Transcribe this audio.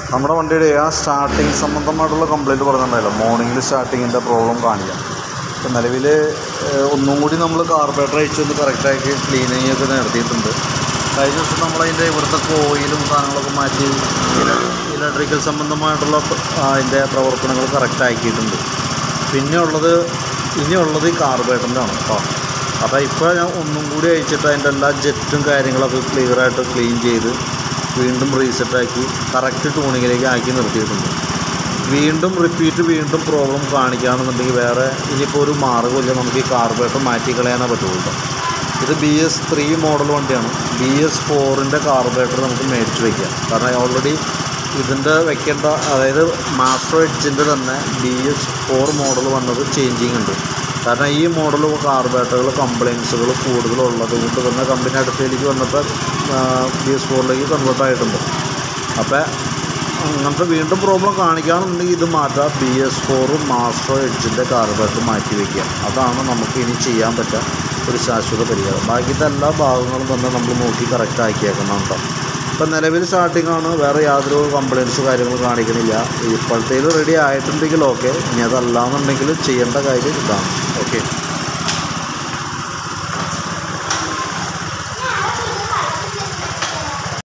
നമ്മുടെ വണ്ടിയുടെ ആ സ്റ്റാർട്ടിങ് സംബന്ധമായിട്ടുള്ള കംപ്ലയിൻറ്റ് പറഞ്ഞിട്ടുണ്ടായില്ല മോർണിംഗിൽ സ്റ്റാർട്ടിങ്ങിൻ്റെ പ്രോബ്ലം കാണിക്കാം ഇപ്പം നിലവിൽ ഒന്നും കൂടി നമ്മൾ കാർബറേറ്റർ അയച്ചു ഒന്ന് കറക്റ്റാക്കി ക്ലീനിങ് ഒക്കെ നടത്തിയിട്ടുണ്ട് കഴിഞ്ഞ ദിവസം നമ്മളതിൻ്റെ ഇവിടുത്തെ കോയിലും സാധനങ്ങളൊക്കെ മാറ്റി ഇലക്ട്രിക്കൽ സംബന്ധമായിട്ടുള്ള പ- അതിൻ്റെ പ്രവർത്തനങ്ങൾ കറക്റ്റ് ആക്കിയിട്ടുണ്ട് പിന്നെ ഉള്ളത് ഇനിയുള്ളത് ഈ കാർബറേറ്ററിൻ്റെ ആണ് കേട്ടോ അപ്പോൾ ഇപ്പോൾ ഞാൻ ഒന്നും കൂടി അയച്ചിട്ട് അതിൻ്റെ എല്ലാ ജെറ്റും കാര്യങ്ങളൊക്കെ ക്ലിയറായിട്ട് ക്ലീൻ ചെയ്ത് വീണ്ടും റീസെറ്റാക്കി കറക്റ്റ് ട്യൂണിങ്ങിലേക്ക് ആക്കി നിർത്തിയിട്ടുണ്ട് വീണ്ടും റിപ്പീറ്റ് വീണ്ടും പ്രോബ്ലം കാണിക്കുകയാണെന്നുണ്ടെങ്കിൽ വേറെ ഇനിയിപ്പോൾ ഒരു മാർഗ്ഗമില്ല നമുക്ക് ഈ കാർബറേറ്റർ മാറ്റി കളയാനേ പറ്റുള്ളൂ കേട്ടോ ഇത് ബി എസ് ത്രീ മോഡൽ വണ്ടിയാണ് ബി എസ് ഫോറിൻ്റെ കാർബറേറ്റർ നമുക്ക് മേടിച്ച് വയ്ക്കാം കാരണം ഓൾറെഡി ഇതിൻ്റെ വെക്കേണ്ട അതായത് മാസ്റ്റർ എഡ്ജിൻ്റെ തന്നെ ബി എസ് ഫോർ മോഡൽ വന്നത് ചേഞ്ചിങ് ഉണ്ട് കാരണം ഈ മോഡൽ കാർബറേറ്ററുകൾ കംപ്ലയിൻസുകൾ കൂടുതലുള്ളത് കൊണ്ട് തന്നെ കമ്പനി അടുത്തേക്ക് വന്നപ്പോൾ ബി എസ് ഫോറിലേക്ക് കൺവേർട്ട് ആയിട്ടുണ്ട് അപ്പോൾ അങ്ങനത്തെ വീണ്ടും പ്രോബ്ലം കാണിക്കുകയാണെന്നുണ്ടെങ്കിൽ ഇത് മാറ്റാം ബി എസ് ഫോറും മാസ്റ്റർ എഡ്ജിൻ്റെ കാർബറേറ്റർ മാറ്റി വയ്ക്കുക അതാണ് നമുക്ക് ഇനി ചെയ്യാൻ പറ്റുക ഒരു ശാശ്വത പരിഹാരം ബാക്കിത്തെ എല്ലാ ഭാഗങ്ങളും തന്നെ നമ്മൾ നോക്കി കറക്റ്റ് ആക്കിയേക്കണം കേട്ടോ ഇപ്പം നിലവിൽ സ്റ്റാർട്ടിംഗ് ആണ് വേറെ യാതൊരു കംപ്ലയിൻസ് കാര്യങ്ങൾ കാണിക്കണില്ല ഇപ്പോഴത്തേലും റെഡി ആയിട്ടുണ്ടെങ്കിൽ ഓക്കെ ഇനി അതല്ലാന്നുണ്ടെങ്കിൽ ചെയ്യേണ്ട കാര്യം ഇതാണ് ഓക്കെ